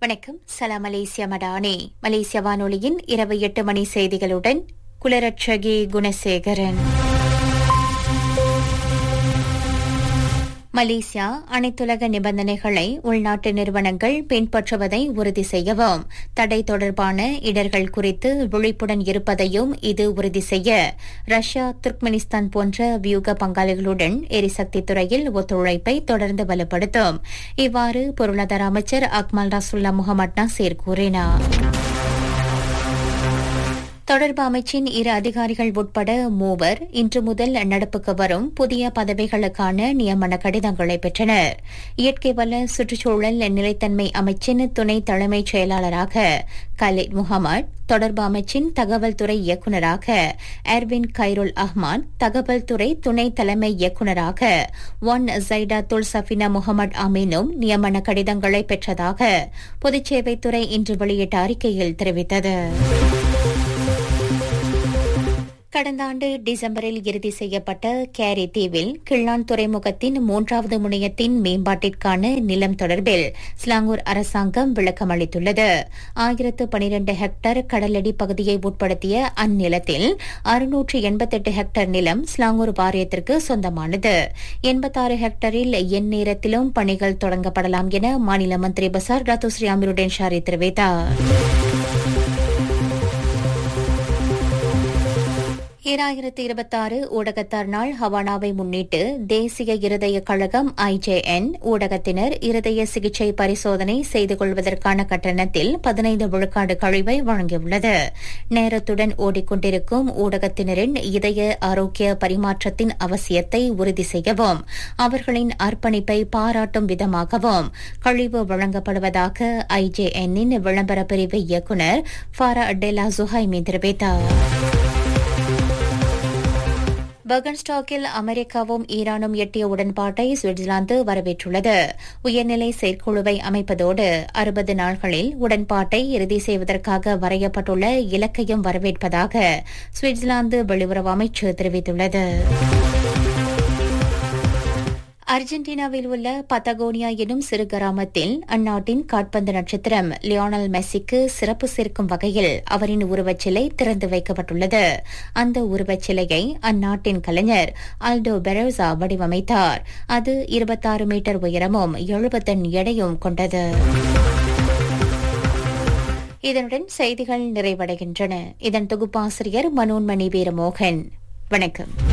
வணக்கம் சலாம் மலேசியா மடானி மலேசிய வானொலியின் இரவு எட்டு மணி செய்திகளுடன் குலரட்சகி குணசேகரன் மலேசியா அனைத்துலக நிபந்தனைகளை உள்நாட்டு நிறுவனங்கள் பின்பற்றுவதை உறுதி செய்யவும் தடை தொடர்பான இடர்கள் குறித்து விழிப்புடன் இருப்பதையும் இது உறுதி செய்ய ரஷ்யா துர்க்மெனிஸ்தான் போன்ற வியூக பங்காளிகளுடன் எரிசக்தி துறையில் ஒத்துழைப்பை தொடர்ந்து வலுப்படுத்தும் இவ்வாறு பொருளாதார அமைச்சர் அக்மல் ரசுல்லா முகமது நாசீர் கூறினார் தொடர்பு அமைச்சின் இரு அதிகாரிகள் உட்பட மூவர் இன்று முதல் நடப்புக்கு வரும் புதிய பதவிகளுக்கான நியமன கடிதங்களை பெற்றனர் இயற்கை வள சுற்றுச்சூழல் நிலைத்தன்மை அமைச்சின் துணை தலைமைச் செயலாளராக கலீத் முகமது தொடர்பு அமைச்சின் தகவல் துறை இயக்குநராக எர்வின் கைருல் அஹ்மான் தகவல் துறை துணை தலைமை இயக்குநராக ஒன் ஜைடா துல் சஃபினா முகமது அமீனும் நியமன கடிதங்களை பெற்றதாக பொதுச்சேவைத்துறை இன்று வெளியிட்ட அறிக்கையில் தெரிவித்தது கடந்த ஆண்டு டிசம்பரில் இறுதி செய்யப்பட்ட கேரி தீவில் கிள்ளான் துறைமுகத்தின் மூன்றாவது முனையத்தின் மேம்பாட்டிற்கான நிலம் தொடர்பில் ஸ்லாங்கூர் அரசாங்கம் விளக்கம் அளித்துள்ளது ஆயிரத்து பனிரண்டு ஹெக்டேர் கடலடி பகுதியை உட்படுத்திய அந்நிலத்தில் அறுநூற்று எண்பத்தெட்டு ஹெக்டேர் நிலம் ஸ்லாங்கூர் வாரியத்திற்கு சொந்தமானது எண்பத்தாறு ஹெக்டரில் எந்நேரத்திலும் பணிகள் தொடங்கப்படலாம் என மாநில மந்திரி பசார் ரத்துஸ்ரீ அமீருடன் ஷாரி தெரிவித்தார் ஈராயிரத்தி இருபத்தாறு ஊடகத்தார் நாள் ஹவானாவை முன்னிட்டு தேசிய இருதய கழகம் ஐஜேஎன் ஊடகத்தினர் இருதய சிகிச்சை பரிசோதனை செய்து கொள்வதற்கான கட்டணத்தில் பதினைந்து விழுக்காடு கழிவை வழங்கியுள்ளது நேரத்துடன் ஓடிக்கொண்டிருக்கும் ஊடகத்தினரின் இதய ஆரோக்கிய பரிமாற்றத்தின் அவசியத்தை உறுதி செய்யவும் அவர்களின் அர்ப்பணிப்பை பாராட்டும் விதமாகவும் கழிவு வழங்கப்படுவதாக ஐஜேஎன்னின் விளம்பர பிரிவு இயக்குநர் ஃபாரா டெலா ஜுஹைமி தெரிவித்தார் பர்கன்ஸ்டாக்கில் அமெரிக்காவும் ஈரானும் எட்டிய உடன்பாட்டை சுவிட்சர்லாந்து வரவேற்றுள்ளது உயர்நிலை செயற்குழுவை அமைப்பதோடு அறுபது நாள்களில் உடன்பாட்டை இறுதி செய்வதற்காக வரையப்பட்டுள்ள இலக்கையும் வரவேற்பதாக சுவிட்சர்லாந்து வெளியுறவு அமைச்சு தெரிவித்துள்ளது அர்ஜென்டினாவில் உள்ள பத்தகோனியா எனும் சிறு கிராமத்தில் அந்நாட்டின் காட்பந்து நட்சத்திரம் லியோனல் மெஸ்ஸிக்கு சிறப்பு சேர்க்கும் வகையில் அவரின் உருவச்சிலை திறந்து வைக்கப்பட்டுள்ளது அந்த உருவச்சிலையை அந்நாட்டின் கலைஞர் ஆல்டோ பெரோசா வடிவமைத்தார் அது இருபத்தாறு மீட்டர் உயரமும் எழுபத்தன் எடையும் கொண்டது இதனுடன் செய்திகள் நிறைவடைகின்றன இதன் தொகுப்பாசிரியர் மனோன்மணி வீரமோகன் வணக்கம்